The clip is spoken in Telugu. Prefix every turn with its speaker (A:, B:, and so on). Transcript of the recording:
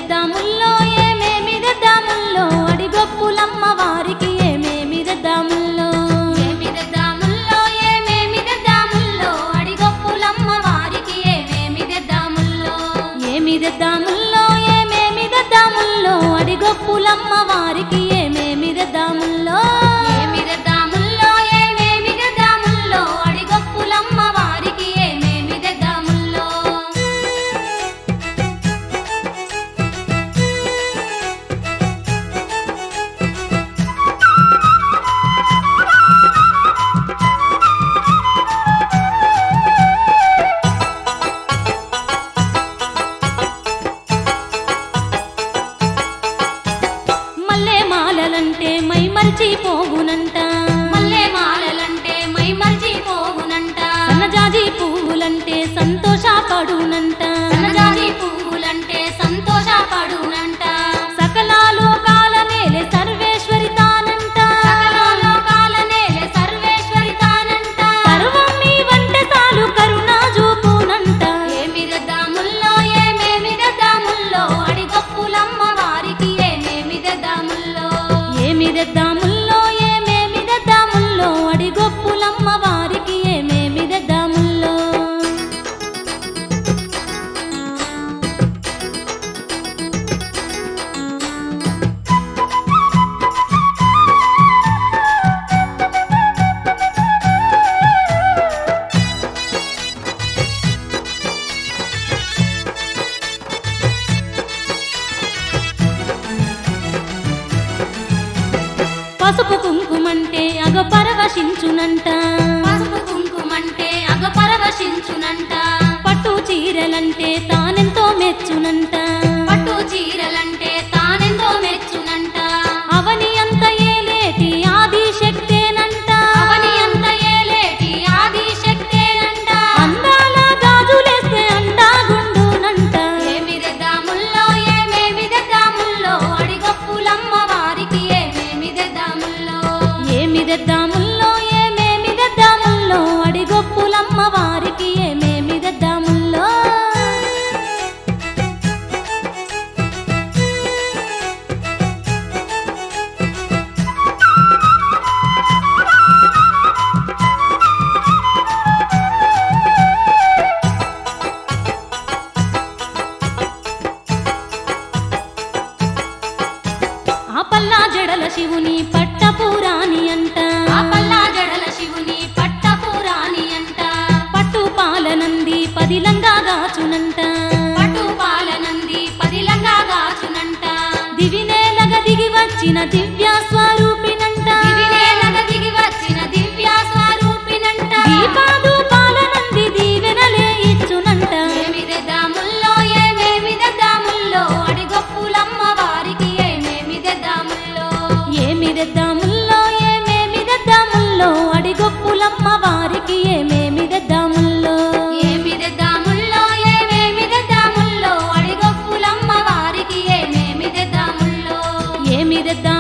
A: తెద్దాముల్లో ఏమేమి తెద్దాముల్లో అడిగొప్పులమ్మ వారికి ఏమేమి తెద్దాముల్లో ఏమి తెద్దాముల్లో ఏమేమి తెద్దాముల్లో అడిగొప్పులమ్మ వారికి ఏమేమి తెద్దాముల్లో ఏమి తెద్దాముల్లో ఏమేమి తెద్దాముల్లో అడిగొప్పులమ్మ వారికి ఏమేమి తెద్దాముల్లో ఏమి తెద్దాముల్లో ఏమేమి తెద్దాముల్లో అడిగొప్పులమ్మ వారికి ఏమేమి తెద్దాముల్లో మల్లె మాలలంటే మై మరిచిపోవునంట మల్లె మాలలంటే మై మరిచిపోవునంట సన్నజాజి పువ్వులంటే సంతోషపడునంట సన్నజాజి పువ్వులంటే సంతోషపడునంట సకల లోకాల నేలే సర్వేశ్వరి తానంట సకల లోకాల నేలే సర్వేశ్వరి తానంట సర్వం నీ వంటే చాలు కరుణా చూపునంట ఏమి దద్దాముల్లో ఏమేమి దద్దాముల్లో అడిగొప్పులమ్మ వారికి ఏమేమి దద్దాముల్లో ఏమి దద్దాముల్లో ఏమేమి దద్దాముల్లో అడిగొప్పులమ్మ వారికి ఏమేమి దద్దాముల్లో పసుపు కుంకుమంటే అగ పరవశించునంట పసుపు కుంకుమంటే అగ పరవశించునంట పట్టు చీరలంటే తానెంతో మెచ్చునంట పట్టు చీరలంటే తానెంతో మెచ్చునంట అవని అంత ఏలేటి ఆది శక్తేనంట అవని అంత ఏలేటి ఆది శక్తేనంట అందాల గాజులేస్తే అండా గుండునంట ఏమి తెద్దాముల్లో ఏమేమి తెద్దాముల్లో అడిగప్పులమ్మ వారికి ఏమేమి తెద్దాముల్లో ఏమి తెద్దాముల్లో ఏమేమి తెద్దాముల్లో అడిగొప్పులమ్మ వారికి ఏమేమి తెద్దాముల్లో ఆ పల్లా జడల శివుని పట్టపురాణి అంట ఆ పల్లా జడల శివుని పట్టపురాణి అంట పట్టు పాలనంది పదిలంగా గాచునంట పట్టు పాలనంది పదిలంగా గాచునంట దివినేలగ దిగి వచ్చిన దివ్య స్వరూపినంట దివినేలగ దిగి వచ్చిన దివ్య స్వరూపినంట దీపాదు పాలనంది దీవెనలే ఇచ్చునంట ఏమి తెద్దాముల్లో ఏమేమి తెద్దాముల్లో అడిగొప్పులమ్మ వారికి ఏమేమి తెద్దాముల్లో ఏమి తెద్దాముల్లో ఏమేమి తెద్దాముల్లో అడిగొప్పులమ్మ వారికి ఏమేమి తెద్దాముల్లో ఏమి తెద్దాముల్లో ఏమేమి తెద్దాముల్లో అడిగొప్పులమ్మ వారికి ఏమేమి తెద్దాముల్లో ఏమి తెద్దాం